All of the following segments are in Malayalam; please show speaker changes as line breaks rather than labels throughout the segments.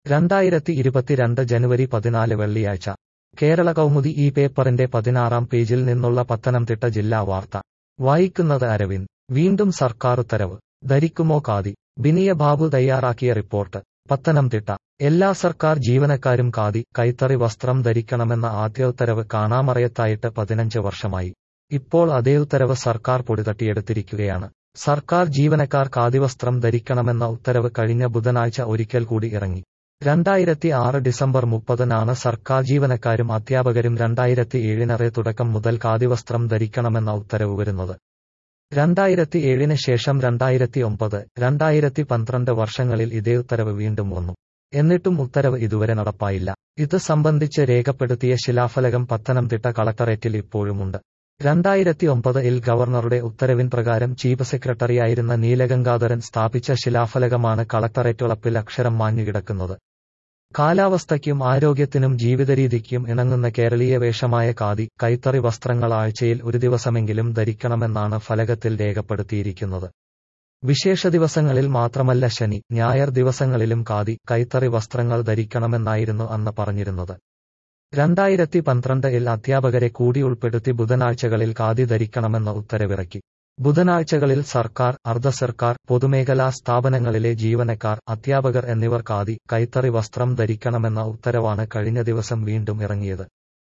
രണ്ടായിരത്തി ഇരുപത്തിരണ്ട് ജനുവരി പതിനാല് വെള്ളിയാഴ്ച കേരള കൗമുദി ഈ പേപ്പറിന്റെ പതിനാറാം പേജിൽ നിന്നുള്ള പത്തനംതിട്ട ജില്ലാ വാർത്ത വായിക്കുന്നത് അരവിന്ദ് വീണ്ടും സർക്കാർ ഉത്തരവ് ധരിക്കുമോ ഖാദി ബിനിയ ബാബു തയ്യാറാക്കിയ റിപ്പോർട്ട് പത്തനംതിട്ട എല്ലാ സർക്കാർ ജീവനക്കാരും ഖാദി കൈത്തറി വസ്ത്രം ധരിക്കണമെന്ന ആദ്യ ഉത്തരവ് കാണാമറയത്തായിട്ട് പതിനഞ്ച് വർഷമായി ഇപ്പോൾ അതേ ഉത്തരവ് സർക്കാർ പൊടിതട്ടിയെടുത്തിരിക്കുകയാണ് സർക്കാർ ജീവനക്കാർ ഖാദി വസ്ത്രം ധരിക്കണമെന്ന ഉത്തരവ് കഴിഞ്ഞ ബുധനാഴ്ച ഒരിക്കൽ കൂടി ഇറങ്ങി രണ്ടായിരത്തി ആറ് ഡിസംബർ മുപ്പതിനാണ് സർക്കാർ ജീവനക്കാരും അധ്യാപകരും രണ്ടായിരത്തി ഏഴിനറെ തുടക്കം മുതൽ ഖാദി വസ്ത്രം ധരിക്കണമെന്ന ഉത്തരവ് വരുന്നത് രണ്ടായിരത്തി ഏഴിന് ശേഷം രണ്ടായിരത്തി ഒമ്പത് രണ്ടായിരത്തി പന്ത്രണ്ട് വർഷങ്ങളിൽ ഇതേ ഉത്തരവ് വീണ്ടും വന്നു എന്നിട്ടും ഉത്തരവ് ഇതുവരെ നടപ്പായില്ല ഇത് സംബന്ധിച്ച് രേഖപ്പെടുത്തിയ ശിലാഫലകം പത്തനംതിട്ട കളക്ടറേറ്റിൽ ഇപ്പോഴുമുണ്ട് രണ്ടായിരത്തി ഒമ്പതിൽ ഗവർണറുടെ ഉത്തരവിൻ പ്രകാരം ചീഫ് സെക്രട്ടറിയായിരുന്ന നീലഗംഗാധരൻ സ്ഥാപിച്ച ശിലാഫലകമാണ് കളക്ടറേറ്റ് വളപ്പിൽ അക്ഷരം മാഞ്ഞുകിടക്കുന്നത് കാലാവസ്ഥയ്ക്കും ആരോഗ്യത്തിനും ജീവിതരീതിക്കും ഇണങ്ങുന്ന കേരളീയ വേഷമായ ഖാദി കൈത്തറി വസ്ത്രങ്ങൾ ആഴ്ചയിൽ ഒരു ദിവസമെങ്കിലും ധരിക്കണമെന്നാണ് ഫലകത്തിൽ രേഖപ്പെടുത്തിയിരിക്കുന്നത് വിശേഷ ദിവസങ്ങളിൽ മാത്രമല്ല ശനി ഞായർ ദിവസങ്ങളിലും ഖാദി കൈത്തറി വസ്ത്രങ്ങൾ ധരിക്കണമെന്നായിരുന്നു അന്ന് പറഞ്ഞിരുന്നത് രണ്ടായിരത്തി പന്ത്രണ്ടിൽ അധ്യാപകരെ കൂടി ഉൾപ്പെടുത്തി ബുധനാഴ്ചകളിൽ ഖാദി ധരിക്കണമെന്ന ഉത്തരവിറക്കി ബുധനാഴ്ചകളിൽ സർക്കാർ അർദ്ധ സർക്കാർ പൊതുമേഖലാ സ്ഥാപനങ്ങളിലെ ജീവനക്കാർ അധ്യാപകർ എന്നിവർ ഖാദി കൈത്തറി വസ്ത്രം ധരിക്കണമെന്ന ഉത്തരവാണ് കഴിഞ്ഞ ദിവസം വീണ്ടും ഇറങ്ങിയത്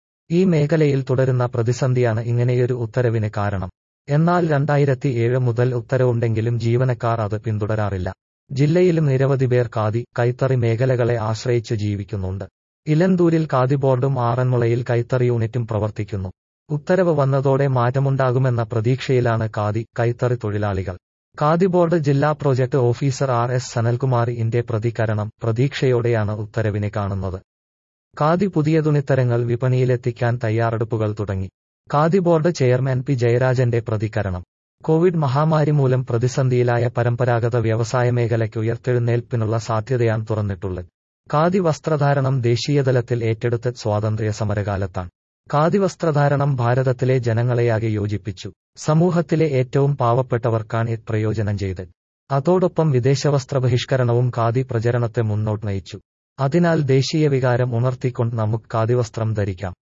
ഈ മേഖലയിൽ തുടരുന്ന പ്രതിസന്ധിയാണ് ഇങ്ങനെയൊരു ഉത്തരവിന് കാരണം എന്നാൽ രണ്ടായിരത്തി ഏഴ് മുതൽ ഉത്തരവുണ്ടെങ്കിലും ജീവനക്കാർ അത് പിന്തുടരാറില്ല ജില്ലയിലും നിരവധി പേർ ഖാദി കൈത്തറി മേഖലകളെ ആശ്രയിച്ച് ജീവിക്കുന്നുണ്ട് ഇലന്തൂരിൽ ഖാദി ബോർഡും ആറന്മുളയിൽ കൈത്തറി യൂണിറ്റും പ്രവർത്തിക്കുന്നു ഉത്തരവ് വന്നതോടെ മാറ്റമുണ്ടാകുമെന്ന പ്രതീക്ഷയിലാണ് ഖാദി കൈത്തറി തൊഴിലാളികൾ ഖാദി ബോർഡ് ജില്ലാ പ്രോജക്ട് ഓഫീസർ ആർ എസ് സനൽകുമാറിന്റെ പ്രതികരണം പ്രതീക്ഷയോടെയാണ് ഉത്തരവിനെ കാണുന്നത് ഖാദി പുതിയ തുണിത്തരങ്ങൾ വിപണിയിലെത്തിക്കാൻ തയ്യാറെടുപ്പുകൾ തുടങ്ങി ഖാദി ബോർഡ് ചെയർമാൻ പി ജയരാജന്റെ പ്രതികരണം കോവിഡ് മഹാമാരി മൂലം പ്രതിസന്ധിയിലായ പരമ്പരാഗത വ്യവസായ മേഖലയ്ക്ക് ഉയർത്തെഴുന്നേൽപ്പിനുള്ള സാധ്യതയാണ് തുറന്നിട്ടുള്ളത് ഖാദി വസ്ത്രധാരണം ദേശീയതലത്തിൽ ഏറ്റെടുത്ത സ്വാതന്ത്ര്യ സമരകാലത്താണ് ഖാദി വസ്ത്രധാരണം ഭാരതത്തിലെ ജനങ്ങളെയാകെ യോജിപ്പിച്ചു സമൂഹത്തിലെ ഏറ്റവും പാവപ്പെട്ടവർക്കാണ് ഇത് പ്രയോജനം ചെയ്തത് അതോടൊപ്പം വിദേശവസ്ത്ര ബഹിഷ്കരണവും ഖാദി പ്രചരണത്തെ മുന്നോട്ട് നയിച്ചു അതിനാൽ ദേശീയ വികാരം ഉണർത്തിക്കൊണ്ട് നമുക്ക് ഖാദി വസ്ത്രം ധരിക്കാം